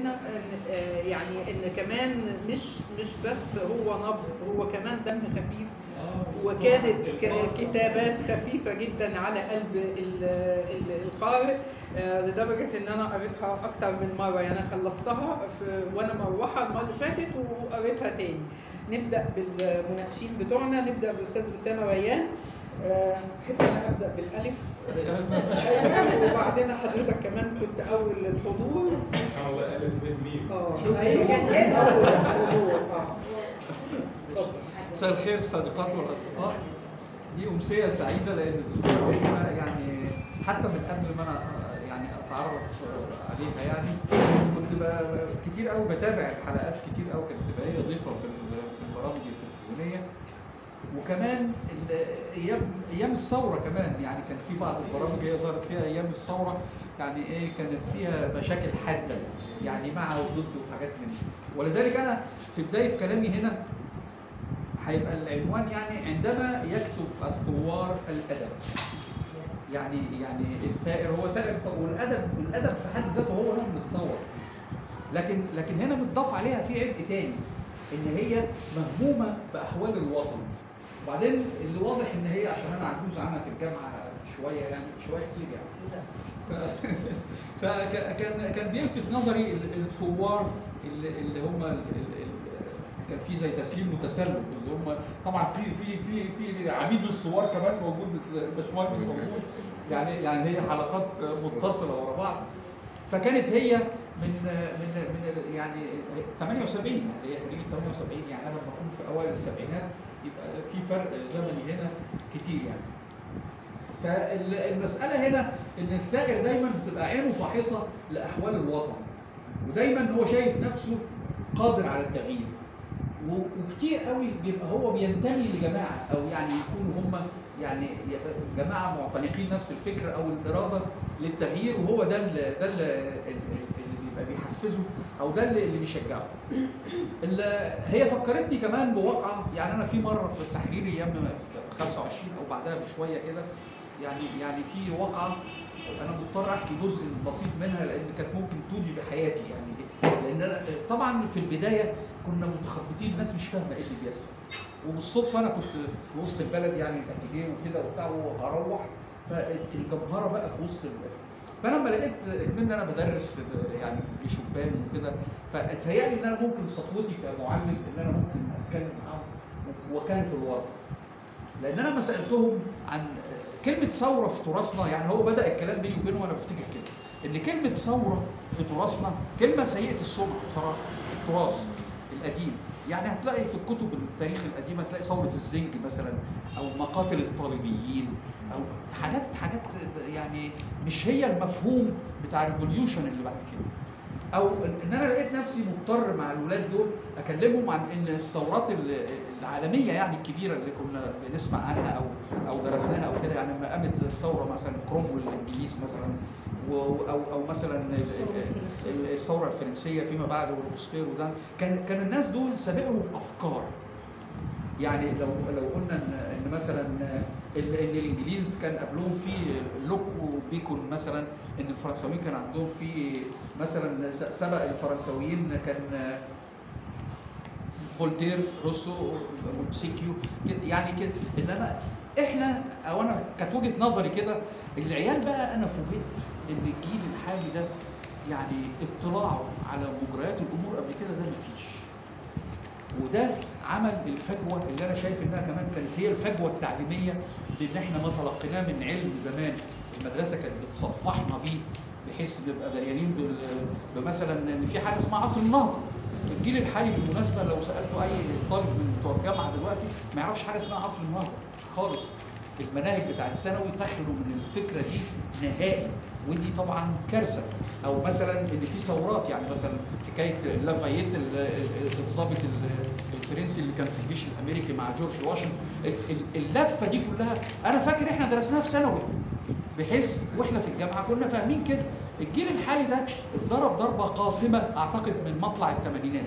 هنا إن آه، يعني ان كمان مش مش بس هو نبض هو كمان دم خفيف وكانت ك- كتابات خفيفة جدا على قلب ال- ال- القارئ آه، لدرجة إن أنا قريتها أكتر من مرة يعني أنا خلصتها في وأنا مروحة المرة اللي فاتت وقريتها تاني نبدأ بالمناقشين بتوعنا نبدأ بالأستاذ أسامة ريان آه، أحب أنا أبدأ بالألف وبعدين حضرتك كمان كنت أول الحضور سبحان الله الف ب ميم اه أيوة كان أول الحضور اه اتفضل مساء الخير الصديقات والاصدقاء دي امسيه سعيده لان احنا يعني حتى من قبل ما انا يعني اتعرف عليها يعني كنت ب- كتير قوي بتابع الحلقات كتير قوي كانت بتبقى هي ضيفه في ال- في البرامج التلفزيونيه وكمان ال- ايام ايام الثوره كمان يعني كان في بعض البرامج هي ظهرت فيها ايام الثوره يعني ايه كانت فيها مشاكل حاده يعني مع وضد وحاجات من دي ولذلك انا في بدايه كلامي هنا هيبقى العنوان يعني عندما يكتب الثوار الادب يعني يعني الثائر هو ثائر طب والادب الادب في حد ذاته هو نوع من الثوره لكن لكن هنا متضاف عليها في عبء تاني ان هي مهمومه باحوال الوطن وبعدين اللي واضح ان هي عشان انا عجوز عنها في الجامعه شويه يعني شويه كتير يعني ف- فكان كان بيلفت نظري ال- الثوار اللي, اللي هم ال- ال- ال- كان في زي تسليم وتسلم اللي هم طبعا في في في في عميد الثوار كمان موجود الباشمهندس موجود يعني يعني هي حلقات متصله ورا بعض فكانت هي من من من يعني 78 يعني هي خريجه 78 يعني انا لما اكون في اوائل السبعينات يبقى في فرق زمني هنا كتير يعني فالمسألة هنا إن الثائر دايما بتبقى عينه فاحصة لأحوال الوطن ودايما هو شايف نفسه قادر على التغيير و- وكتير قوي بيبقى هو بينتمي لجماعة أو يعني يكونوا هم يعني جماعة معتنقين نفس الفكر أو الإرادة للتغيير وهو ده اللي ده اللي اللي بيبقى بيحفزه أو ده اللي اللي بيشجعه. ال- هي فكرتني كمان بواقعة يعني أنا في مرة في التحرير أيام 25 أو بعدها بشوية كده يعني يعني في واقعه انا مضطر احكي جزء بسيط منها لان كانت ممكن تودي بحياتي يعني لان أنا طبعا في البدايه كنا متخبطين الناس مش فاهمه ايه اللي بيحصل وبالصدفه انا كنت في وسط البلد يعني الاتيليه وكده وبتاع وهروح فالجمهره بقى في وسط البلد فانا لما لقيت كمان انا بدرس يعني لشبان وكده فتهيألي ان انا ممكن سطوتي كمعلم ان انا ممكن اتكلم معاهم وكان في الواقع لان انا لما سالتهم عن كلمه ثوره في تراثنا يعني هو بدا الكلام بيني وبينه وانا بفتكر كده ان كلمه ثوره في تراثنا كلمه سيئه السمعه بصراحه في التراث القديم يعني هتلاقي في الكتب التاريخ القديمه هتلاقي ثوره الزنج مثلا او مقاتل الطالبيين او حاجات حاجات يعني مش هي المفهوم بتاع الريفوليوشن اللي بعد كده او ان انا لقيت نفسي مضطر مع الولاد دول اكلمهم عن ان الثورات ال- العالميه يعني الكبيره اللي كنا بنسمع عنها او او درسناها او كده يعني لما قامت الثوره مثلا كرومويل الانجليز مثلا و- او او مثلا ال- ال- الثوره الفرنسيه فيما بعد وروبسبير وده كان كان الناس دول سابقهم افكار يعني لو لو قلنا ان ان مثلا ال- ان الانجليز كان قبلهم في لوك وبيكون مثلا ان الفرنساويين كان عندهم في مثلا س- سبق الفرنساويين كان فولتير روسو مونتسيكيو كده يعني كده انما احنا او انا كانت وجهه نظري كده العيال بقى انا فوجئت ان الجيل الحالي ده يعني اطلاعه على مجريات الامور قبل كده ده مفيش وده عمل الفجوه اللي انا شايف انها كمان كانت هي الفجوه التعليميه لان احنا ما تلقيناه من علم زمان المدرسه كانت بتصفحنا بيه بحيث نبقى دريانين بال- بمثلا ان في حاجه اسمها عصر النهضه الجيل الحالي بالمناسبه لو سالته اي طالب من بتوع الجامعه دلوقتي ما يعرفش حاجه اسمها عصر النهضه خالص المناهج بتاعت ثانوي تخلو من الفكره دي نهائي ودي طبعا كارثه او مثلا ان في ثورات يعني مثلا حكايه لافاييت ال- ال- الضابط ال- الفرنسي اللي كان في الجيش الامريكي مع جورج واشنطن ال- ال- اللفه دي كلها انا فاكر احنا درسناها في ثانوي بحيث واحنا في الجامعه كنا فاهمين كده الجيل الحالي ده اتضرب ضربه قاصمه اعتقد من مطلع الثمانينات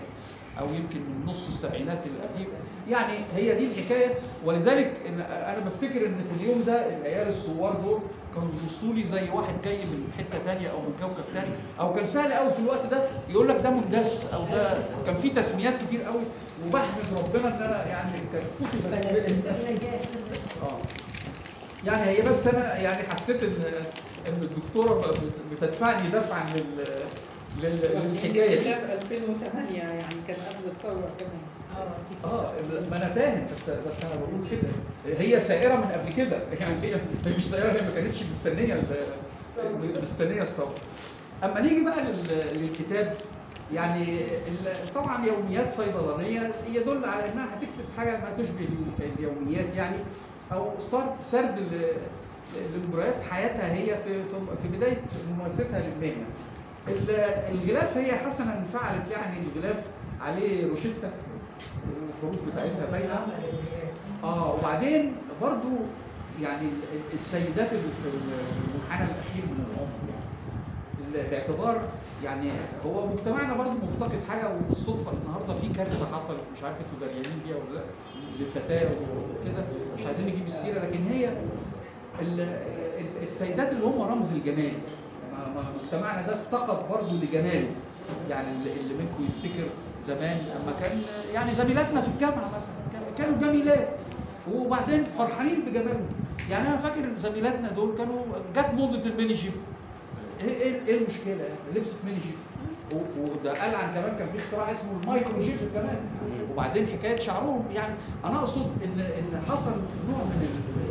او يمكن من نص السبعينات اللي قبليه يعني هي دي الحكايه ولذلك إن انا بفتكر ان في اليوم ده العيال الثوار دول كانوا بيبصوا لي زي واحد جاي من حته ثانيه او من كوكب ثاني او كان سهل قوي في الوقت ده يقول لك ده مندس او ده كان في تسميات كتير قوي وبحمد ربنا ان انا يعني كان كتب اه يعني هي بس انا يعني حسيت ان ان الدكتوره بت- بتدفعني دفعا لل لل- للحكايه دي كتاب 2008 يعني كان قبل الثوره كمان اه ما انا فاهم بس بس انا بقول كده هي سائره من قبل كده يعني هي هي مش سائره هي ما كانتش مستنيه ال- مستنيه الثوره اما نيجي بقى لل- للكتاب يعني ال- طبعا يوميات صيدلانيه يدل على انها هتكتب حاجه ما تشبه اليو- اليوميات يعني او سرد سرد ل- لمجريات حياتها هي في في- في بدايه ممارستها للمهنه. ال- الغلاف هي حسنا فعلت يعني الغلاف عليه روشته الحروف بتاعتها باينه اه وبعدين برضو يعني ال- السيدات اللي في المنحنى الاخير من العمر يعني ال- باعتبار يعني هو مجتمعنا برضو مفتقد حاجه وبالصدفه النهارده في كارثه حصلت مش عارف انتوا دريانين بيها ولا لا للفتاه وكده مش عايزين نجيب السيره لكن هي ال- ال- السيدات اللي هم رمز الجمال ما- ما مجتمعنا ده افتقد برضو لجماله يعني اللي اللي منكم يفتكر زمان لما كان يعني زميلاتنا في الجامعه مثلا كان- كانوا جميلات وبعدين فرحانين بجمالهم يعني انا فاكر ان زميلاتنا دول كانوا جت موضه الميني جيب ايه ايه ايه المشكله يعني لبست ميني جيب و- وده قال عن كمان كان في اختراع اسمه المايكرو جيب كمان وبعدين حكايه شعرهم يعني انا اقصد ان ان حصل نوع من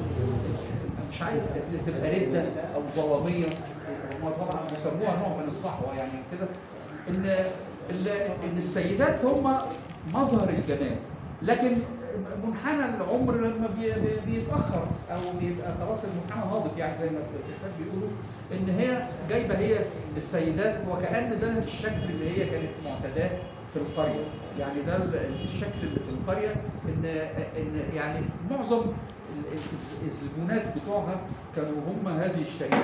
ال- مش عايز تبقى رده او ظلاميه هم طبعا بيسموها نوع من الصحوه يعني كده ان ال- ان السيدات هم مظهر الجمال لكن منحنى العمر لما بي- بي- بيتاخر او بيبقى خلاص المنحنى هابط يعني زي ما الكتاب بيقولوا ان هي جايبه هي السيدات وكان ده الشكل اللي هي كانت معتاداه في القريه يعني ده ال- الشكل اللي في القريه ان ان يعني معظم ال- ال- الزبونات بتوعها كانوا هم هذه الشريحه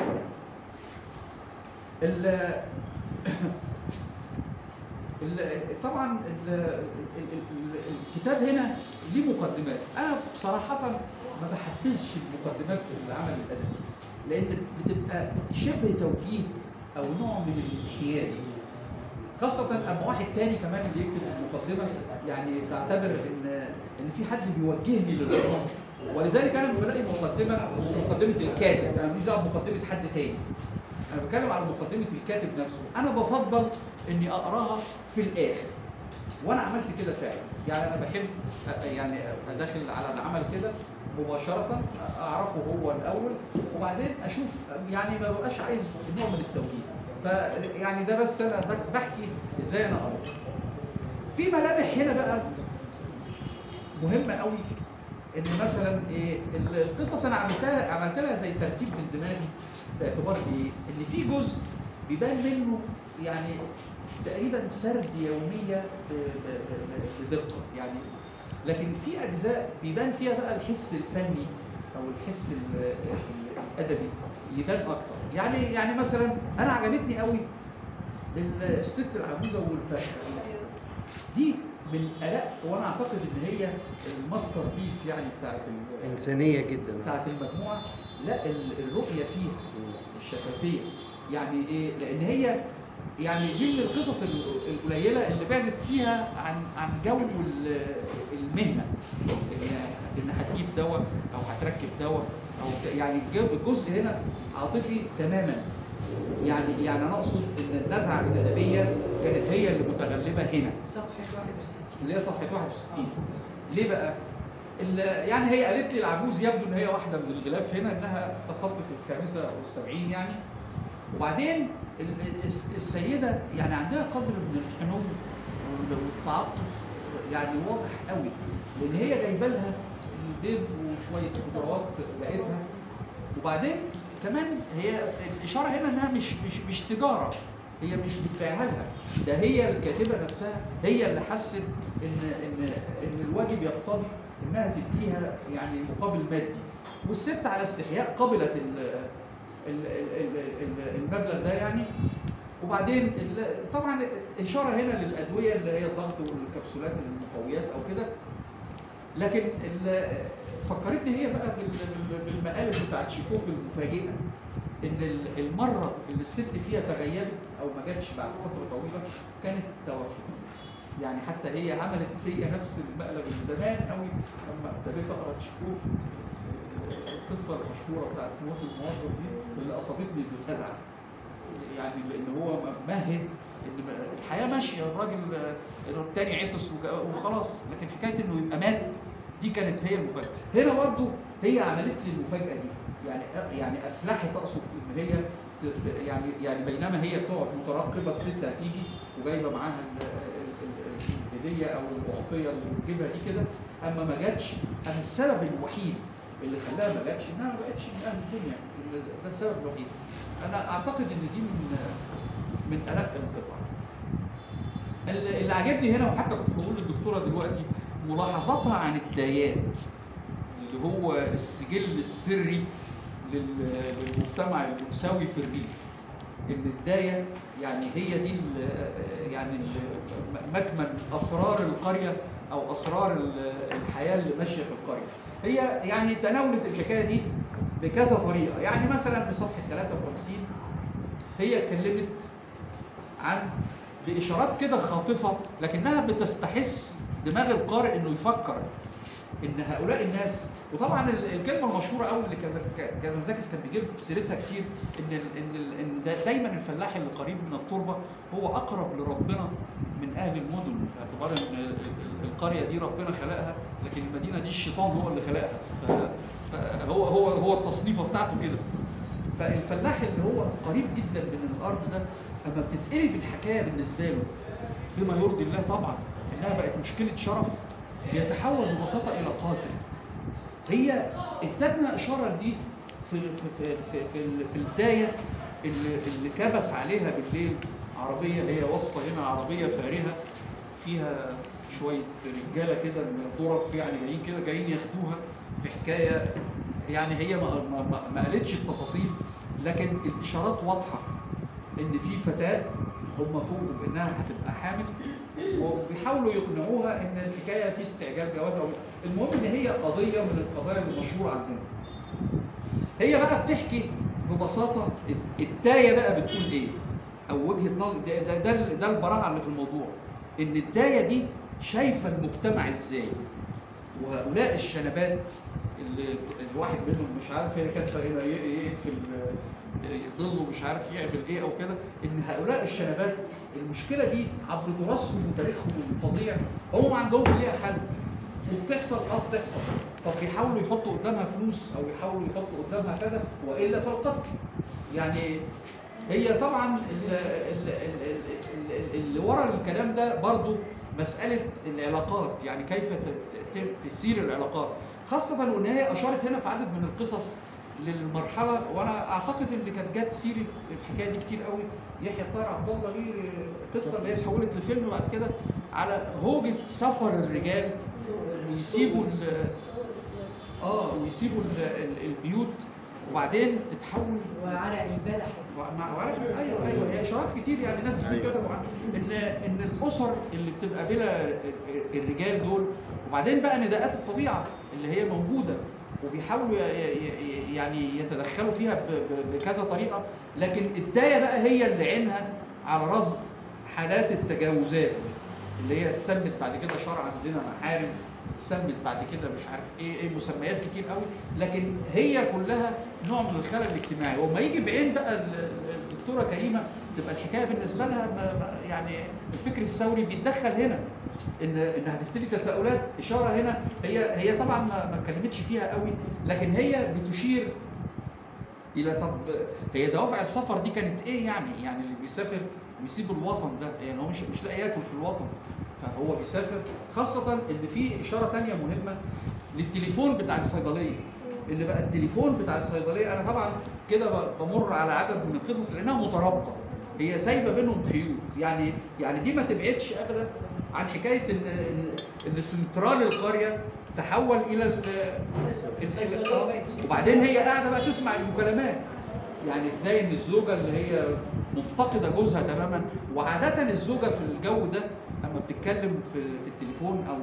ال- ال- طبعا ال- ال- ال- الكتاب هنا ليه مقدمات انا بصراحه ما بحبذش المقدمات في العمل الادبي لان بتبقى شبه توجيه او نوع من الانحياز خاصة أما واحد تاني كمان اللي يكتب المقدمة يعني بعتبر إن إن في حد بيوجهني للقراءة ولذلك أنا لما بلاقي مقدمة مقدمة الكاتب أنا مش دعوة بمقدمة حد تاني انا بتكلم على مقدمه الكاتب نفسه انا بفضل اني اقراها في الاخر وانا عملت كده فعلا يعني انا بحب أ- يعني ابقى داخل على العمل كده مباشره اعرفه هو الاول وبعدين اشوف يعني ما ببقاش عايز نوع من التوجيه فيعني ده بس انا بس- بحكي ازاي انا قريت في ملامح هنا بقى مهمه قوي ان مثلا ايه ال- القصص انا عملتها عملت لها زي ترتيب من دماغي باعتبار ايه؟ ان في جزء بيبان منه يعني تقريبا سرد يوميه ب- ب- ب- بدقه يعني لكن في اجزاء بيبان فيها بقى الحس الفني او الحس ال- ال- الادبي يبان اكتر يعني يعني مثلا انا عجبتني قوي ال- الست العجوزه والفرخه دي من ألق وانا اعتقد ان هي الماستر بيس يعني بتاعت ال- إنسانية جدا بتاعت المجموعه لا ال- الرؤيه فيها الشفافيه يعني ايه لان هي يعني دي من القصص ال- القليله اللي بعدت فيها عن عن جو ال- المهنه إن- ان هتجيب دواء او هتركب دواء او ك- يعني الج- الجزء هنا عاطفي تماما يعني يعني انا اقصد ان النزعه الادبيه كانت هي اللي متغلبه هنا صفحه 61 اللي هي صفحه 61 ليه بقى؟ ال- يعني هي قالت لي العجوز يبدو ان هي واحده من الغلاف هنا انها تخطت الخامسه او السبعين يعني وبعدين ال- الس- السيده يعني عندها قدر من الحنو وال- والتعاطف يعني واضح قوي لان هي جايبه لها البيض وشويه خضروات لقيتها وبعدين كمان هي الاشاره هنا انها مش مش مش تجاره هي مش بتبيعها لها ده هي الكاتبه نفسها هي اللي حست ان ان ان الواجب يقتضي انها تديها يعني مقابل مادي والست على استحياء قبلت ال ال ال ال ال المبلغ ده يعني وبعدين ال- طبعا اشاره هنا للادويه اللي هي الضغط والكبسولات المقويات او كده لكن ال- فكرتني هي بقى بال- بال- بالمقالب بتاعت شيكوف المفاجئه ان ال- المره اللي الست فيها تغيبت او ما جاتش بعد فتره طويله كانت توفت يعني حتى هي عملت فيا نفس المقلب من زمان قوي لما ابتديت اقرا تشيكوف القصه المشهوره بتاعت موت الموظف دي اللي اصابتني بفزع يعني لان هو مهد ان الحياه ماشيه الراجل آه، التاني عطس وج- وخلاص لكن حكايه انه يبقى مات دي كانت هي المفاجاه هنا برضو هي عملت لي المفاجاه دي يعني يعني افلحت اقصد ان هي ت- ت- يعني يعني بينما هي بتقعد مترقبه الست هتيجي وجايبه معاها ال- ال- ال- الهديه او الاعطيه اللي بتجيبها دي كده اما ما جاتش انا السبب الوحيد اللي خلاها ما جاتش انها ما بقتش من اهل الدنيا إن ده السبب الوحيد انا اعتقد ان دي من من ارق القطع اللي اللي عجبني هنا وحتى كنت بقول للدكتوره دلوقتي ملاحظاتها عن الدايات اللي هو السجل السري لل- للمجتمع المتساوي في الريف ان الدايه يعني هي دي ال- يعني ال- مكمن اسرار القريه او اسرار ال- الحياه اللي ماشيه في القريه هي يعني تناولت الحكايه دي بكذا طريقه يعني مثلا في صفحه 53 هي اتكلمت عن باشارات كده خاطفه لكنها بتستحث دماغ القارئ انه يفكر ان هؤلاء الناس وطبعا ال- الكلمه المشهوره قوي اللي كازا- كازانزاكس كان بيجيب سيرتها كتير ان ال ان ال ان دا- دايما الفلاح اللي قريب من التربه هو اقرب لربنا من اهل المدن باعتبار ان ال- ال- القريه دي ربنا خلقها لكن المدينه دي الشيطان هو اللي خلقها ف- فهو هو هو التصنيفه بتاعته كده فالفلاح اللي هو قريب جدا من الارض ده اما بتتقلب الحكايه بالنسبه له بما يرضي الله طبعا انها بقت مشكله شرف بيتحول ببساطه الى قاتل هي ادتنا اشاره لدي في في في في, في, في البدايه اللي, اللي كبس عليها بالليل عربيه هي واصفه هنا عربيه فارهه فيها شويه رجاله كده من ظرف يعني جايين كده جايين ياخدوها في حكايه يعني هي ما ما, ما, ما قالتش التفاصيل لكن الاشارات واضحه ان في فتاه هم فوقوا بانها هتبقى حامل وبيحاولوا يقنعوها ان الحكايه في استعجال جواز او المهم ان هي قضيه من القضايا المشهوره عندنا. هي بقى بتحكي ببساطه الدايه بقى بتقول ايه؟ او وجهه نظر ده ده, ده, ده البراعه اللي في الموضوع ان الدايه دي شايفه المجتمع ازاي؟ وهؤلاء الشنبات اللي الواحد منهم مش عارف هي كانت هنا ي- يقفل ظله مش عارف يعمل ايه او كده ان هؤلاء الشنبات المشكله دي عبر تراثهم وتاريخهم الفظيع هم ما عندهمش ليها حل وبتحصل اه بتحصل طب بيحاولوا يحطوا قدامها فلوس او يحاولوا يحطوا قدامها كذا والا فالقتل يعني هي طبعا ال- ال- ال- ال- ال- اللي ورا الكلام ده برضو مساله العلاقات يعني كيف ت- ت- تسير العلاقات خاصه وان هي اشارت هنا في عدد من القصص للمرحله وانا اعتقد ان كانت جت سيره الحكايه دي كتير قوي يحيى الطاهر عبد الله ليه قصه اللي هي اتحولت لفيلم بعد كده على هوجه سفر الرجال ويسيبوا ال- اه ويسيبوا ال- ال- البيوت وبعدين تتحول وعرق البلح مع وعارف ايوه ايوه هي اشارات كتير يعني ناس كتير أيوة. كتبوا عن ان ان الاسر اللي بتبقى بلا الرجال دول وبعدين بقى نداءات الطبيعه اللي هي موجوده وبيحاولوا ي- ي- ي- يعني يتدخلوا فيها ب- ب- بكذا طريقه لكن الدايه بقى هي اللي عينها على رصد حالات التجاوزات اللي هي اتسمت بعد كده شرعا زنا محارم اتسمت بعد كده مش عارف ايه ايه مسميات كتير قوي لكن هي كلها نوع من الخلل الاجتماعي وما يجي بعين بقى ال- ال- الدكتوره كريمه تبقى الحكايه بالنسبه لها ما ما يعني الفكر الثوري بيتدخل هنا ان ان هتبتدي تساؤلات اشاره هنا هي هي طبعا ما ما اتكلمتش فيها قوي لكن هي بتشير الى طب هي دوافع السفر دي كانت ايه يعني؟ يعني اللي بيسافر ويسيب الوطن ده يعني هو مش مش لاقي ياكل في الوطن فهو بيسافر خاصة ان في اشارة تانية مهمة للتليفون بتاع الصيدلية اللي بقى التليفون بتاع الصيدلية انا طبعا كده ب- بمر على عدد من القصص لانها مترابطة هي سايبة بينهم خيوط يعني يعني دي ما تبعدش ابدا عن حكاية ان ان إن سنترال القرية تحول الى ال- الصيدلية آه. بقت وبعدين هي قاعده بقى تسمع المكالمات يعني ازاي ان الزوجه اللي هي مفتقده جوزها تماما وعاده الزوجه في الجو ده اما بتتكلم في في التليفون او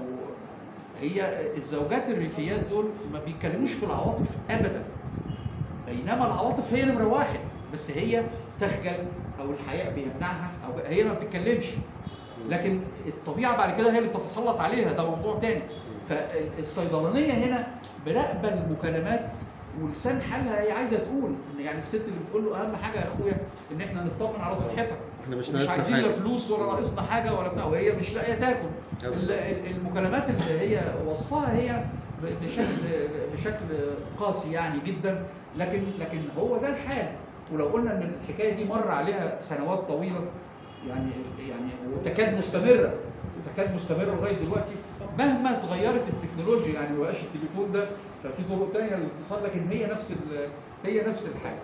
هي الزوجات الريفيات دول ما بيتكلموش في العواطف ابدا بينما العواطف هي نمره واحد بس هي تخجل او الحياء بيمنعها او هي ما بتتكلمش لكن الطبيعه بعد كده هي اللي بتتسلط عليها ده موضوع تاني فالصيدلانيه هنا براقبه المكالمات ولسان حالها هي عايزه تقول ان يعني الست اللي بتقول له اهم حاجه يا اخويا ان احنا نطمن على صحتك احنا مش مش ناقصنا عايزين لا حاجه فلوس ولا ناقصنا حاجه ولا بتاع وهي مش لاقيه تاكل أه ال- بالظبط. ال- المكالمات اللي هي وصفها هي ب- بشكل بشكل قاسي يعني جدا لكن لكن هو ده الحال ولو قلنا ان الحكايه دي مر عليها سنوات طويله يعني يعني وتكاد مستمره وتكاد مستمره لغايه دلوقتي مهما اتغيرت التكنولوجيا يعني ما بقاش التليفون ده ففي طرق تانية للاتصال لكن هي نفس ال- هي نفس الحاجه.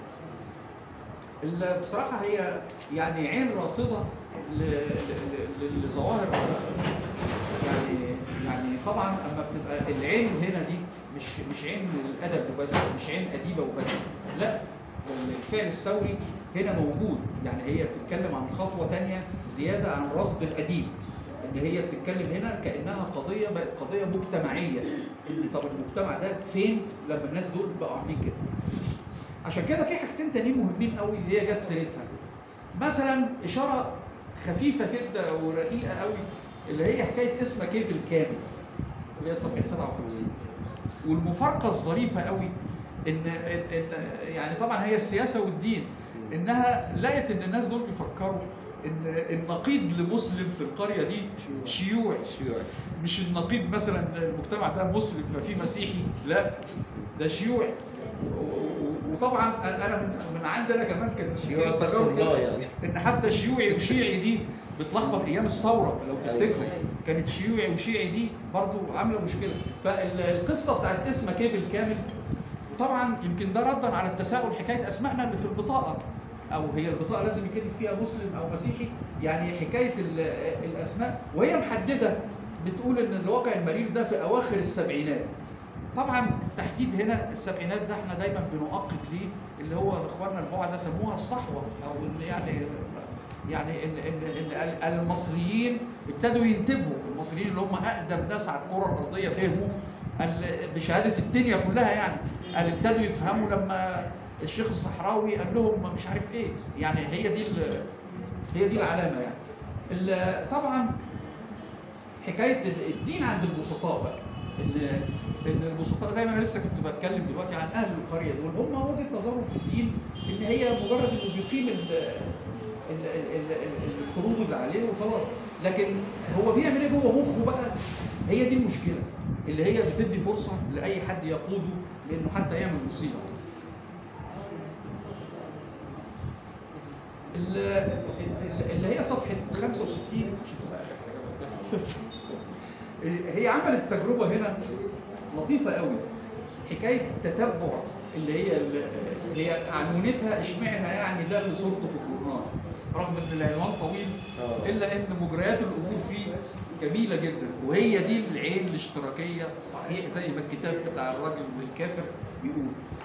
ال- بصراحه هي يعني عين راصده ل- ل- ل- لظواهر يعني يعني طبعا اما بتبقى العين هنا دي مش مش عين الادب وبس مش عين اديبه وبس لا الفعل الثوري هنا موجود يعني هي بتتكلم عن خطوه تانية زياده عن رصد الاديب ان هي بتتكلم هنا كانها قضيه بقت قضيه مجتمعيه ان طب المجتمع ده فين لما الناس دول بقوا عاملين كده عشان كده في حاجتين تانيين مهمين قوي اللي هي جت سيرتها مثلا اشاره خفيفه كده ورقيقه قوي اللي هي حكايه اسم كيبل كامل اللي هي صفحه 57 والمفارقه الظريفه قوي ان ان إن- يعني طبعا هي السياسه والدين انها لقت ان الناس دول بيفكروا ان النقيض لمسلم في القريه دي شيوعي شيوعي مش النقيض مثلا المجتمع ده مسلم ففي مسيحي لا ده شيوعي و- و- وطبعا انا من من عندنا كمان كان في شيوعي استغفر تجارب الله كده يعني ان حتى شيوعي وشيعي دي بتلخبط ايام الثوره لو تفتكروا كانت شيوعي وشيعي دي برضو عامله مشكله فالقصه بتاعت اسم كيبل كامل وطبعا يمكن ده ردا على التساؤل حكايه اسمائنا اللي في البطاقه او هي البطاقه لازم يكتب فيها مسلم او مسيحي يعني حكايه ال- الاسماء وهي محدده بتقول ان الواقع المرير ده في اواخر السبعينات طبعا التحديد هنا السبعينات ده احنا دايما بنؤقت ليه اللي هو اخواننا البعد سموها الصحوه او إن يعني يعني ان ان ان ال- المصريين ابتدوا ينتبهوا المصريين اللي هم اقدم ناس على الكره الارضيه فهموا ال- بشهاده الدنيا كلها يعني قال ابتدوا يفهموا لما الشيخ الصحراوي قال لهم مش عارف ايه يعني هي دي ال- هي دي العلامه يعني ال- طبعا حكايه ال- الدين عند البسطاء بقى ان ان البسطاء زي ما انا لسه كنت بتكلم دلوقتي عن اهل القريه دول هم وجهه نظرهم في الدين ان هي مجرد انه بيقيم ال- ال- ال- ال- ال- الفروض اللي عليه وخلاص لكن هو بيعمل ايه جوه مخه بقى هي دي المشكله اللي هي بتدي فرصه لاي حد يقوده لانه حتى يعمل مصيبه ال- ال- اللي هي صفحه 65 عشان تبقى آخر حاجة بقولها. هي عملت تجربه هنا لطيفه قوي حكايه تتبع اللي هي اللي هي عنونتها اشمعنى يعني ده اللي صورته في الجورنال رغم ان العنوان طويل الا ان مجريات الامور فيه جميله جدا وهي دي العين الاشتراكيه صحيح زي ما الكتاب بتاع الراجل الكافر بيقول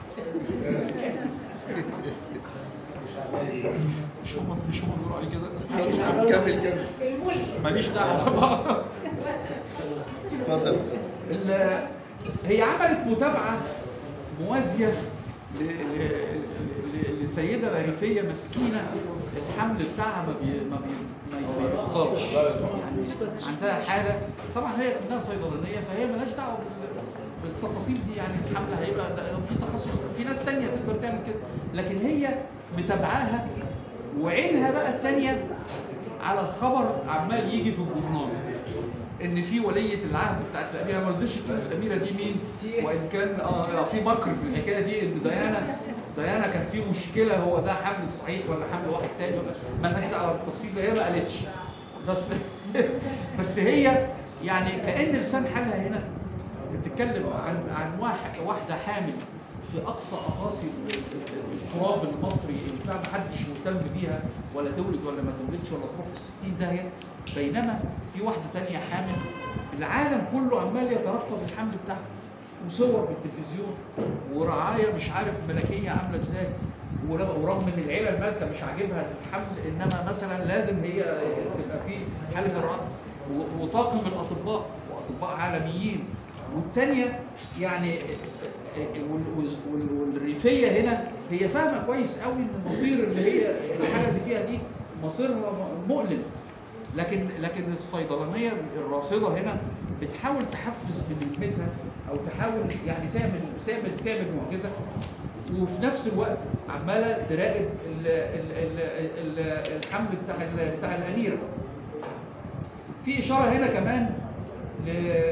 مش هم مش هم بيقولوا عليه كده كمل كمل الملحد ماليش دعوه بقى اتفضل اتفضل ال- هي عملت متابعه موازيه ل- ل- ل- لسيده ريفيه مسكينه الحمل بتاعها ما بي ما بي ما ما بيفضلش يعني عندها حاله طبعا هي انها صيدلانيه فهي مالهاش دعوه بال- بالتفاصيل دي يعني الحمل هيبقى ده في تخصص في ناس تانية تقدر تعمل كده لكن هي متابعاها وعينها بقى التانية على الخبر عمال يجي في الجورنال ان في وليه العهد بتاعت الاميره ما رضيتش تقول الاميره دي مين وان كان اه آه، في مكر في الحكايه دي ان ديانا ديانا كان في مشكله هو ده حمل صحيح ولا حمل واحد تاني ولا مالناش دعوه بالتفصيل ده هي ما قالتش بس بس هي يعني كان لسان حالها هنا بتتكلم عن عن واحد واحده حامل في اقصى اقاصي التراب المصري اللي بتاع ما حدش مهتم بيها ولا تولد ولا ما تولدش ولا تروح في 60 داهيه بينما في واحده تانية حامل العالم كله عمال يترقب الحمل بتاعها وصور بالتلفزيون ورعايه مش عارف ملكيه عامله ازاي ورغ- ورغم ان العيله المالكه مش عاجبها الحمل انما مثلا لازم هي تبقى في حاله الرعب و- وطاقم الاطباء واطباء عالميين والثانيه يعني وال- وال- وال- والريفيه هنا هي فاهمه كويس قوي ان المصير اللي هي الحاجه اللي فيها دي مصيرها مؤلم لكن لكن الصيدلانيه الراصده هنا بتحاول تحفز بنجمتها او تحاول يعني تعمل تعمل تعمل معجزه وفي نفس الوقت عماله تراقب ال- ال- ال- ال- الحمل بتاع ال- بتاع الاميره. في اشاره هنا كمان ل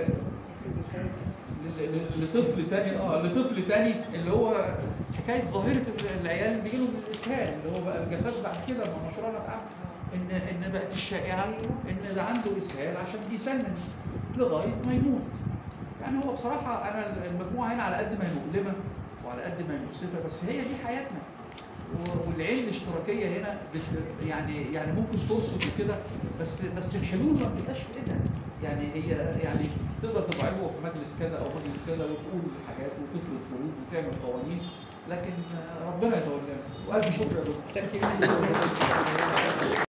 ل- ل- لطفل تاني اه لطفل تاني اللي هو حكايه ظاهره العيال اللي بيجيلهم الاسهال اللي هو بقى الجفاف بعد كده ما مشروع اتعمل ان ان بقت الشائعه ان ده عنده اسهال عشان بيسنن لغايه ما يموت. يعني هو بصراحه انا المجموعه هنا على قد ما هي مؤلمه وعلى قد ما هي مؤسفه بس هي دي حياتنا. و- والعين الاشتراكيه هنا بت يعني يعني ممكن ترصد وكده بس بس الحلول ما بتبقاش في ايدها يعني هي يعني تقدر تبقى عضو في مجلس كذا او مجلس كذا وتقول حاجات وتفرض فروض وتعمل قوانين لكن ربنا يتولانا والف شكر يا دكتور شكرا